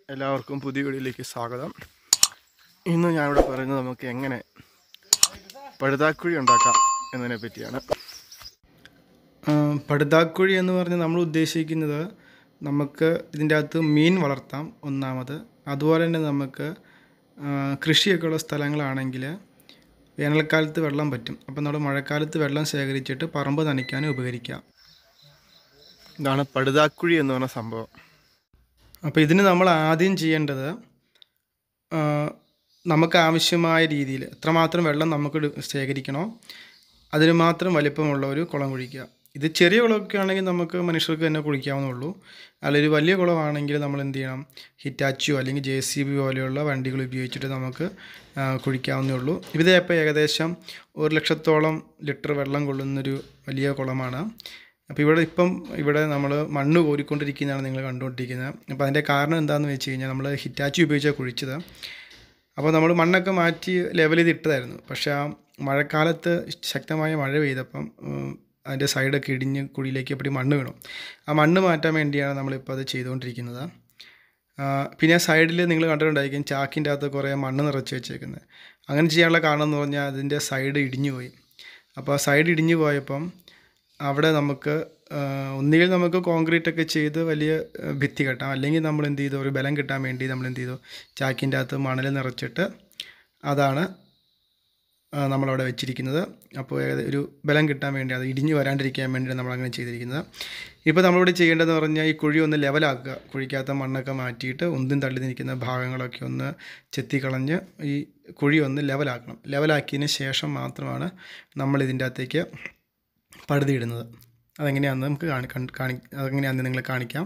എല്ലാവർക്കും പുതിയ വീഡിയോയിലേക്ക് സ്വാഗതം ഇന്ന് ഞാനിവിടെ പറയുന്നത് നമുക്ക് എങ്ങനെ പഴുതാക്കുഴി ഉണ്ടാക്കാം എന്നതിനെ പറ്റിയാണ് ആ, പഴുതാക്കുഴി എന്ന് പറഞ്ഞ് നമ്മൾ ഉദ്ദേശിക്കുന്നത് നമുക്ക് ഇതിൻ്റെ അകത്ത് മീൻ വളർത്താം ഒന്നാമത് അതുപോലെ തന്നെ നമുക്ക് ആ, കൃഷിയൊക്കെ ഉള്ള സ്ഥലങ്ങളാണെങ്കിൽ വേനൽക്കാലത്ത് വെള്ളം പറ്റും അപ്പം നമ്മൾ മഴക്കാലത്ത് വെള്ളം ശേഖരിച്ചിട്ട് പറമ്പ് നനയ്ക്കാനും ഉപകരിക്കാം ഇതാണ് പഴുതാക്കുഴി എന്ന് പറഞ്ഞ സംഭവം അപ്പോൾ ഇതിന് നമ്മൾ ആദ്യം ചെയ്യേണ്ടത് ആ, നമുക്ക് ആവശ്യമായ രീതിയിൽ എത്രമാത്രം വെള്ളം നമുക്ക് എടു- ശേഖരിക്കണോ അതിന് മാത്രം വലിപ്പമുള്ള ഒരു കുളം കുഴിക്കുക ഇത് ചെറിയ കുളമൊക്കെ ആണെങ്കിൽ നമുക്ക് മനുഷ്യർക്ക് തന്നെ കുളിക്കാവുന്നുള്ളൂ അല്ലെങ്കിൽ വലിയ കുളമാണെങ്കിൽ നമ്മൾ എന്ത് ചെയ്യണം ഹിറ്റാച്ചിയോ അല്ലെങ്കിൽ ജെ സി ബി പോലെയുള്ള വണ്ടികൾ ഉപയോഗിച്ചിട്ട് നമുക്ക് ആ, കുഴിക്കാവുന്നേ ഉള്ളൂ ഇത് ഇപ്പോൾ ഏകദേശം ഒരു ലക്ഷത്തോളം ലിറ്റർ വെള്ളം കൊള്ളുന്നൊരു വലിയ കുളമാണ് അപ്പോൾ ഇവിടെ ഇപ്പം ഇവിടെ നമ്മൾ മണ്ണ് കോരിക്കൊണ്ടിരിക്കുന്നതാണ് നിങ്ങൾ കണ്ടുകൊണ്ടിരിക്കുന്നത് അപ്പോൾ അതിൻ്റെ കാരണം എന്താണെന്ന് വെച്ച് കഴിഞ്ഞാൽ നമ്മൾ ഹിറ്റാച്ചി ഉപയോഗിച്ചാണ് കുഴിച്ചത് അപ്പോൾ നമ്മൾ മണ്ണൊക്കെ മാറ്റി ലെവൽ ചെയ്ത് ഇട്ടതായിരുന്നു പക്ഷേ ആ മഴക്കാലത്ത് ശക്തമായ മഴ പെയ്തപ്പം ഉം, അതിൻ്റെ സൈഡൊക്കെ ഇടിഞ്ഞ് കുഴിയിലേക്ക് എപ്പടി മണ്ണ് വീണു ആ മണ്ണ് മാറ്റാൻ വേണ്ടിയാണ് നമ്മളിപ്പോൾ അത് ചെയ്തുകൊണ്ടിരിക്കുന്നത് ആ, പിന്നെ ആ സൈഡിൽ നിങ്ങൾ കണ്ടിട്ടുണ്ടായിരിക്കും ചാക്കിൻ്റെ അകത്ത് കുറേ മണ്ണ് നിറച്ച് വെച്ചേക്കുന്നത് അങ്ങനെ ചെയ്യാനുള്ള കാരണം എന്ന് പറഞ്ഞാൽ അതിൻ്റെ സൈഡ് ഇടിഞ്ഞു പോയി അപ്പോൾ ആ സൈഡ് ഇടിഞ്ഞു പോയപ്പം അവിടെ നമുക്ക് ആ, ഒന്നുകിൽ നമുക്ക് കോൺക്രീറ്റ് ഒക്കെ ചെയ്ത് വലിയ ആ, ഭിത്തി കെട്ടാം അല്ലെങ്കിൽ നമ്മൾ എന്ത് ചെയ്തു ഒരു ബലം കിട്ടാൻ വേണ്ടി നമ്മൾ എന്ത് ചെയ്തു ചാക്കിൻ്റെ അകത്ത് മണൽ നിറച്ചിട്ട് അതാണ് ആ, നമ്മളവിടെ വെച്ചിരിക്കുന്നത് അപ്പോൾ ഏക- ഒരു ബലം കിട്ടാൻ വേണ്ടി അത് ഇടിഞ്ഞു വരാണ്ടിരിക്കാൻ വേണ്ടിയാണ് നമ്മളങ്ങനെ ചെയ്തിരിക്കുന്നത് ഇപ്പോൾ നമ്മളിവിടെ ചെയ്യേണ്ടതെന്ന് പറഞ്ഞാൽ ഈ കുഴി ഒന്ന് ലെവലാക്കുക കുഴിക്കകത്ത മണ്ണൊക്കെ മാറ്റിയിട്ട് ഒന്നും തള്ളി നിൽക്കുന്ന ഭാഗങ്ങളൊക്കെ ഒന്ന് ചെത്തിക്കളഞ്ഞ് ഈ കുഴി ഒന്ന് ലെവലാക്കണം ലെവലാക്കിയതിന് ശേഷം മാത്രമാണ് നമ്മൾ ഇതിൻ്റെ അകത്തേക്ക് പടുതിയിടുന്നത് അതെങ്ങനെയാണെന്ന് നമുക്ക് കാണി കണ്ട് കാണി അതെങ്ങനെയാണെന്ന് നിങ്ങളെ കാണിക്കാം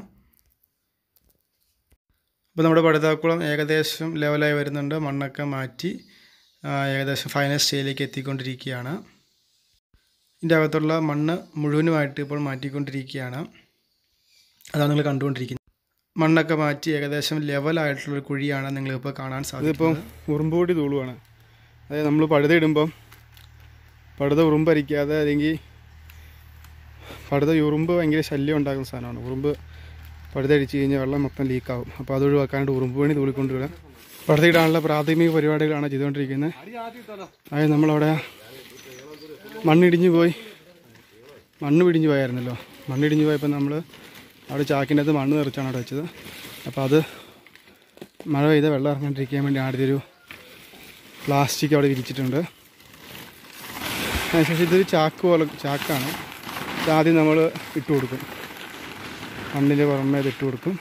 അപ്പോൾ നമ്മുടെ പടുതാക്കുളം ഏകദേശം ലെവലായി വരുന്നുണ്ട് മണ്ണൊക്കെ മാറ്റി ആ, ഏകദേശം ഫൈനൽ സ്റ്റേജിലേക്ക് എത്തിക്കൊണ്ടിരിക്കുകയാണ് ഇതിൻ്റെ അകത്തുള്ള മണ്ണ് മുഴുവനുമായിട്ട് ഇപ്പോൾ മാറ്റിക്കൊണ്ടിരിക്കുകയാണ് അതാണ് നിങ്ങൾ കണ്ടുകൊണ്ടിരിക്കുന്നത് മണ്ണൊക്കെ മാറ്റി ഏകദേശം ലെവലായിട്ടുള്ളൊരു കുഴിയാണ് നിങ്ങളിപ്പോൾ കാണാൻ സാധിക്കും ഉറുമ്പുകൂടി തൂളുവാണ് അതായത് നമ്മൾ പഴുത ഇടുമ്പം പഴുത ഉറുമ്പരിക്കാതെ അല്ലെങ്കിൽ പഴുത ഉറുമ്പ് ഭയങ്കര ശല്യം ഉണ്ടാക്കുന്ന സാധനമാണ് ഉറുമ്പ് പഴുത അടിച്ച് കഴിഞ്ഞാൽ വെള്ളം മൊത്തം ലീക്കാവും അപ്പോൾ അത് ഒഴിവാക്കാനായിട്ട് ഉറുമ്പ് പണി തൂളിക്കൊണ്ടുവരാം പഴുത ഇടാനുള്ള പ്രാഥമിക പരിപാടികളാണ് ചെയ്തുകൊണ്ടിരിക്കുന്നത് അതായത് നമ്മളവിടെ മണ്ണിടിഞ്ഞു പോയി മണ്ണ് പിടിഞ്ഞു പോയായിരുന്നല്ലോ മണ്ണിടിഞ്ഞു പോയപ്പോൾ നമ്മൾ അവിടെ ചാക്കിൻ്റെ അകത്ത് മണ്ണ് നിറച്ചാണ് അവിടെ വെച്ചത് അപ്പോൾ അത് മഴ പെയ്ത വെള്ളം ഇറങ്ങാണ്ടിരിക്കാൻ വേണ്ടി ആദ്യം ഒരു പ്ലാസ്റ്റിക് അവിടെ വിരിച്ചിട്ടുണ്ട് അതിനുശേഷം ഇതൊരു ചാക്ക് പോലെ ചാക്കാണ് ഇത് ആദ്യം നമ്മൾ ഇട്ട് കൊടുക്കും മണ്ണിൻ്റെ പുറമേ ഇത് ഇട്ട് കൊടുക്കും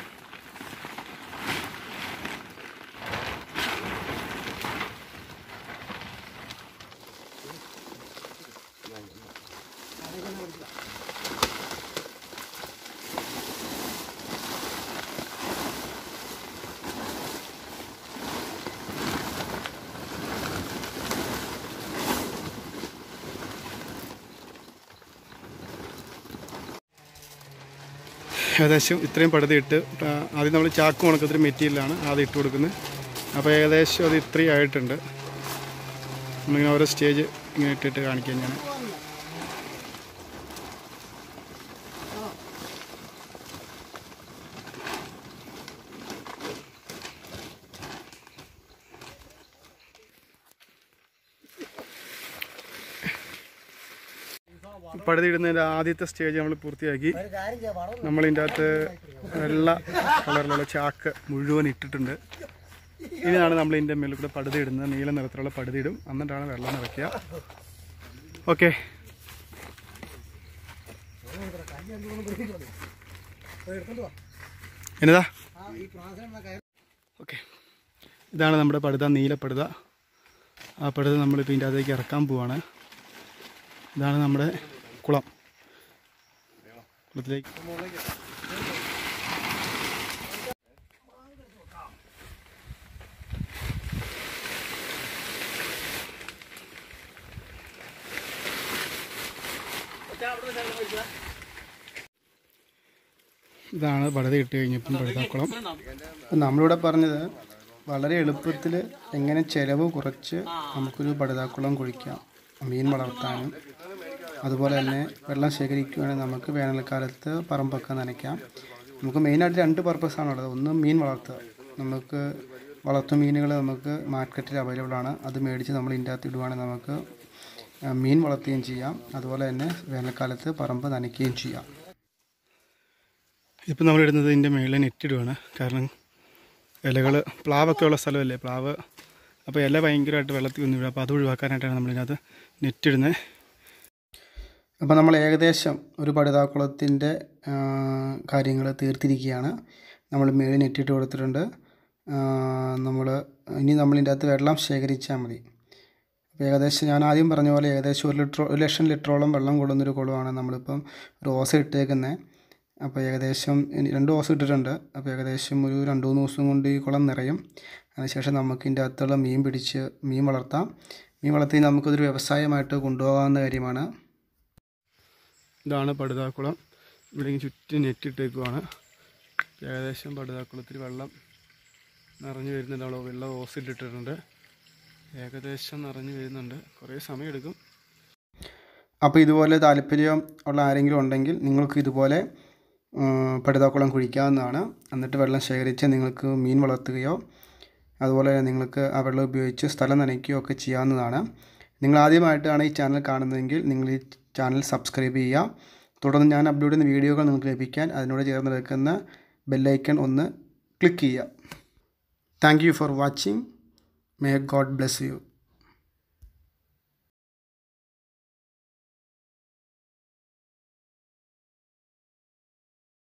ഏകദേശം ഇത്രയും പടുതി ഇട്ട് ആ, ആദ്യം നമ്മൾ ചാക്ക് ഉണക്കത്തിന് മെറ്റീരിയലാണ് ആദ്യം ഇട്ട് കൊടുക്കുന്നത് അപ്പോൾ ഏകദേശം അത് ഇത്രയും ആയിട്ടുണ്ട് നമ്മളിങ്ങനെ ഓരോ സ്റ്റേജ് ഇങ്ങനെ ഇട്ടിട്ട് കാണിക്കാം ഞാൻ പടുതി ഇടുന്നതിൻ്റെ ആദ്യത്തെ സ്റ്റേജ് നമ്മൾ പൂർത്തിയാക്കി നമ്മളിതിൻ്റെ അകത്ത് വെള്ള കളറിലുള്ള ചാക്ക് മുഴുവൻ ഇട്ടിട്ടുണ്ട് ഇനിയാണ് നമ്മൾ ഇതിൻ്റെ മേളിൽ കൂടെ പടുതി ഇടുന്നത് നീല നിറത്തിലുള്ള പടുതി ഇടും എന്നിട്ടാണ് വെള്ളം നിറയ്ക്കുക ഓക്കെ എന്നതാ ഓക്കെ ഇതാണ് നമ്മുടെ പടുത നീല പടുത ആ പടുത നമ്മളിപ്പോൾ ഇതിൻ്റെ അകത്തേക്ക് ഇറക്കാൻ പോവാണ് ഇതാണ് നമ്മുടെ കുളം കുളത്തിലേക്ക് ഇതാണ് പടുത ഇട്ട് കഴിഞ്ഞപ്പം പടുതാക്കുളം നമ്മളിവിടെ പറഞ്ഞത് വളരെ എളുപ്പത്തിൽ എങ്ങനെ ചിലവ് കുറച്ച് നമുക്കൊരു പടുതാക്കുളം കുഴിക്കാം മീൻ വളർത്താനും അതുപോലെ തന്നെ വെള്ളം ശേഖരിക്കുകയാണെങ്കിൽ നമുക്ക് വേനൽക്കാലത്ത് പറമ്പൊക്കെ നനയ്ക്കാം നമുക്ക് മെയിനായിട്ട് രണ്ട് പർപ്പസാണുള്ളത് ഒന്ന് മീൻ വളർത്തുക നമുക്ക് വളർത്തുമീനുകൾ നമുക്ക് മാർക്കറ്റിൽ അവൈലബിൾ ആണ് അത് മേടിച്ച് നമ്മൾ ഇതിൻ്റെ അകത്ത് ഇടുവാണെങ്കിൽ നമുക്ക് ആ, മീൻ വളർത്തുകയും ചെയ്യാം അതുപോലെ തന്നെ വേനൽക്കാലത്ത് പറമ്പ് നനയ്ക്കുകയും ചെയ്യാം ഇപ്പം നമ്മൾ ഇടുന്നത് ഇതിൻ്റെ മുകളിൽ നെറ്റിടുവാണ് കാരണം ഇലകൾ പ്ലാവൊക്കെ ഉള്ള സ്ഥലമല്ലേ പ്ലാവ് അപ്പോൾ ഇല ഭയങ്കരമായിട്ട് വെള്ളത്തിൽ ഒന്നും വീഴും അപ്പോൾ അത് ഒഴിവാക്കാനായിട്ടാണ് നമ്മളിതിനകത്ത് നെറ്റിടുന്നത് അപ്പോൾ നമ്മൾ ഏകദേശം ഒരു പടുതാക്കുളത്തിൻ്റെ കാര്യങ്ങൾ തീർത്തിരിക്കുകയാണ് നമ്മൾ മേളിൽ നെറ്റിട്ട് കൊടുത്തിട്ടുണ്ട് നമ്മൾ ഇനി നമ്മളിതിൻ്റെ അകത്ത് വെള്ളം ശേഖരിച്ചാൽ മതി അപ്പോൾ ഏകദേശം ഞാൻ ആദ്യം പറഞ്ഞ പോലെ ഏകദേശം ഒരു ലിറ്റർ ഒരു ലക്ഷം ലിറ്ററോളം വെള്ളം കൊള്ളുന്നൊരു കുളമാണ് നമ്മളിപ്പം ഒരു ഓസ ഇട്ടേക്കുന്നത് അപ്പോൾ ഏകദേശം ഇനി രണ്ട് ഓസ ഇട്ടിട്ടുണ്ട് അപ്പോൾ ഏകദേശം ഒരു രണ്ട് മൂന്ന് ദിവസം കൊണ്ട് ഈ കുളം നിറയും അതിനുശേഷം നമുക്ക് ഇതിൻ്റെ അകത്തുള്ള മീൻ പിടിച്ച് മീൻ വളർത്താം മീൻ വളർത്തി നമുക്കതൊരു വ്യവസായമായിട്ട് കൊണ്ടുപോകാവുന്ന കാര്യമാണ് ഇതാണ് പടുതാക്കുളം ഇവിടെ ചുറ്റും നെറ്റിട്ടേക്കുവാണ് ഏകദേശം പടുതാക്കുളത്തിൽ വെള്ളം നിറഞ്ഞു വരുന്നുണ്ട് വെള്ളം ഓസിട്ടിട്ടുണ്ട് ഏകദേശം നിറഞ്ഞു വരുന്നുണ്ട് കുറേ സമയമെടുക്കും അപ്പോൾ ഇതുപോലെ താല്പര്യം ഉള്ള ആരെങ്കിലും ഉണ്ടെങ്കിൽ നിങ്ങൾക്ക് ഇതുപോലെ ഉം, പടുതാക്കുളം കുഴിക്കാവുന്നതാണ് എന്നിട്ട് വെള്ളം ശേഖരിച്ച് നിങ്ങൾക്ക് മീൻ വളർത്തുകയോ അതുപോലെ നിങ്ങൾക്ക് ആ വെള്ളം ഉപയോഗിച്ച് സ്ഥലം നനയ്ക്കുകയോ ഒക്കെ ചെയ്യാവുന്നതാണ് നിങ്ങൾ ആദ്യമായിട്ടാണ് ഈ ചാനൽ കാണുന്നതെങ്കിൽ നിങ്ങൾ ഈ ചാനൽ സബ്സ്ക്രൈബ് ചെയ്യുക തുടർന്ന് ഞാൻ അപ്ലോഡ് ചെയ്യുന്ന വീഡിയോകൾ നിങ്ങൾക്ക് ലഭിക്കാൻ അതിനോട് ചേർന്ന് നിൽക്കുന്ന ബെല്ലൈക്കൺ ഒന്ന് ക്ലിക്ക് ചെയ്യുക thank you for watching may God bless U